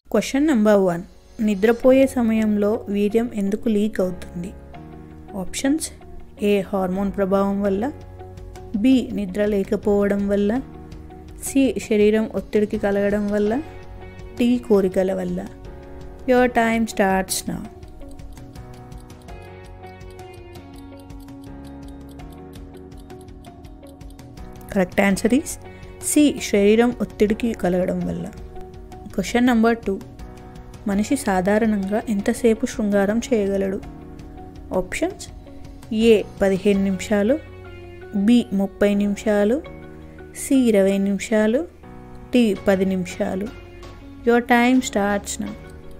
question number one నిద్రపోయే సమయంలో వీర్యం ఎందుకు లీక్ అవుతుంది ఆప్షన్స్ ఏ హార్మోన్ ప్రభావం వల్ల బి నిద్ర లేకపోవడం వల్ల సి శరీరం ఒత్తిడికి కలగడం వల్ల డి కోరికల వల్ల your time starts now correct answer is C శరీరం ఒత్తిడికి కలగడం వల్ల క్వశ్చన్ నెంబర్ టూ మనిషి సాధారణంగా ఎంతసేపు శృంగారం చేయగలడు ఆప్షన్స్ ఏ పదిహేను నిమిషాలు బి ముప్పై నిమిషాలు సి ఇరవై నిమిషాలు డి పది నిమిషాలు your time starts now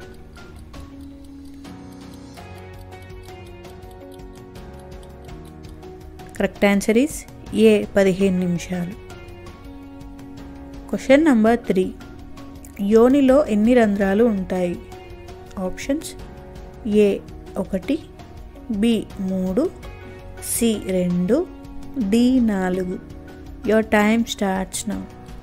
correct answer is A పదిహేను నిమిషాలు క్వశ్చన్ నెంబర్ త్రీ యోనిలో ఎన్ని రంధ్రాలు ఉంటాయి ఆప్షన్స్ ఏ ఒకటి బి మూడు సి రెండు డి నాలుగు your time starts now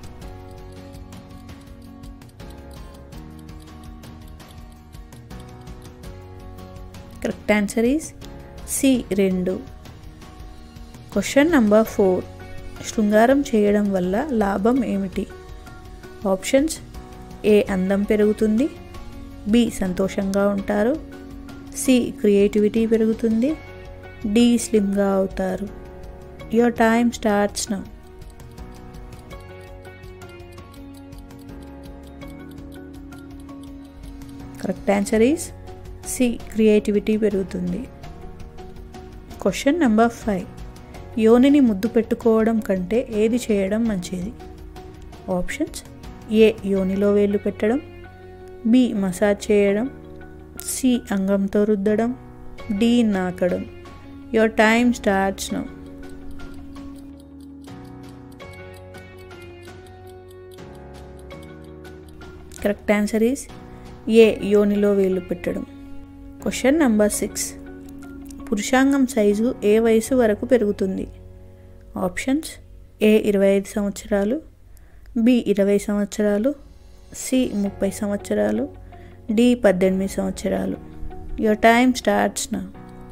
correct answer is C రెండు క్వశ్చన్ నంబర్ ఫోర్ శృంగారం చేయడం వల్ల లాభం ఏమిటి ఆప్షన్స్ ఏ అందం పెరుగుతుంది బి సంతోషంగా ఉంటారు సి క్రియేటివిటీ పెరుగుతుంది డి స్లిమ్గా అవుతారు your time starts now correct answer is C creativity పెరుగుతుంది క్వశ్చన్ నెంబర్ ఫైవ్ యోనిని ముద్దు పెట్టుకోవడం కంటే ఏది చేయడం మంచిది ఆప్షన్స్ ఏ యోనిలో వేలు పెట్టడం బి మసాజ్ చేయడం సి అంగంతో రుద్దడం డి నాకడం your time starts now correct answer is A యోనిలో వేలు పెట్టడం క్వశ్చన్ నెంబర్ సిక్స్ పురుషాంగం సైజు ఏ వయసు వరకు పెరుగుతుంది ఆప్షన్స్ ఏ ఇరవై ఐదు సంవత్సరాలు బి ఇరవై సంవత్సరాలు సి ముప్పై సంవత్సరాలు డి పద్దెనిమిది సంవత్సరాలు your time starts now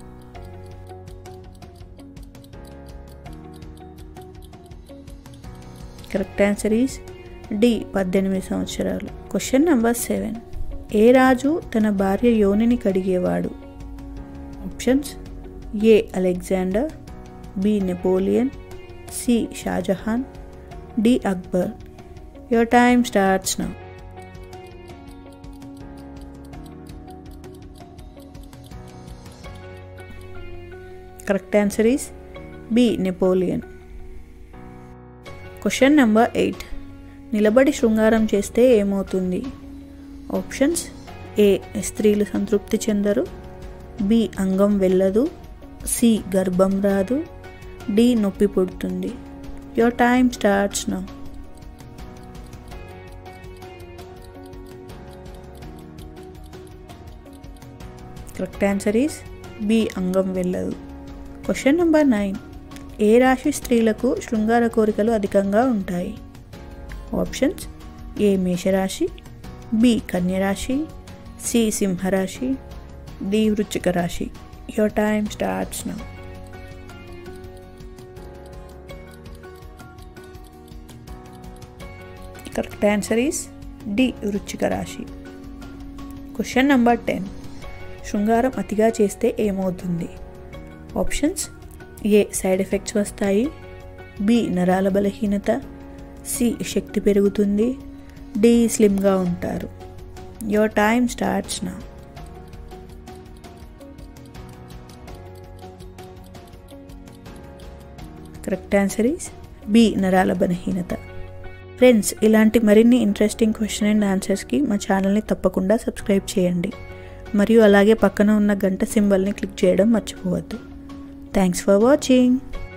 correct answer is D పద్దెనిమిది సంవత్సరాలు క్వశ్చన్ నెంబర్ సెవెన్ ఏ రాజు తన భార్య యోనిని కడిగేవాడు options A Alexander B Napoleon C Shahjahan D Akbar your time starts now correct answer is B Napoleon question number eight నిలబడి శృంగారం చేస్తే ఏమవుతుంది ఆప్షన్స్ ఏ స్త్రీలు సంతృప్తి చెందరు బి అంగం వెళ్ళదు సి గర్భం రాదు డి నొప్పి పుడుతుంది your time starts now correct answer is B అంగం వెళ్ళదు క్వశ్చన్ నెంబర్ నైన్ ఏ రాశి స్త్రీలకు శృంగార కోరికలు అధికంగా ఉంటాయి ఆప్షన్స్ ఏ మేషరాశి బి కన్యరాశి సి సింహరాశి డి వృచ్చిక రాశి your time starts now correct answer is D వృచ్చిక రాశి క్వశ్చన్ నెంబర్ టెన్ శృంగారం అతిగా చేస్తే ఏమవుతుంది ఆప్షన్స్ ఏ సైడ్ ఎఫెక్ట్స్ వస్తాయి బి నరాల బలహీనత సి శక్తి పెరుగుతుంది డి స్లిమ్గా ఉంటారు your time starts now correct answer is B నరాల బలహీనత ఫ్రెండ్స్ ఇలాంటి మరిన్ని ఇంట్రెస్టింగ్ క్వశ్చన్ అండ్ ఆన్సర్స్కి మా ఛానల్ని తప్పకుండా సబ్స్క్రైబ్ చేయండి మరియు అలాగే పక్కన ఉన్న గంట సింబల్ని క్లిక్ చేయడం మర్చిపోవద్దు థ్యాంక్స్ ఫర్ వాచింగ్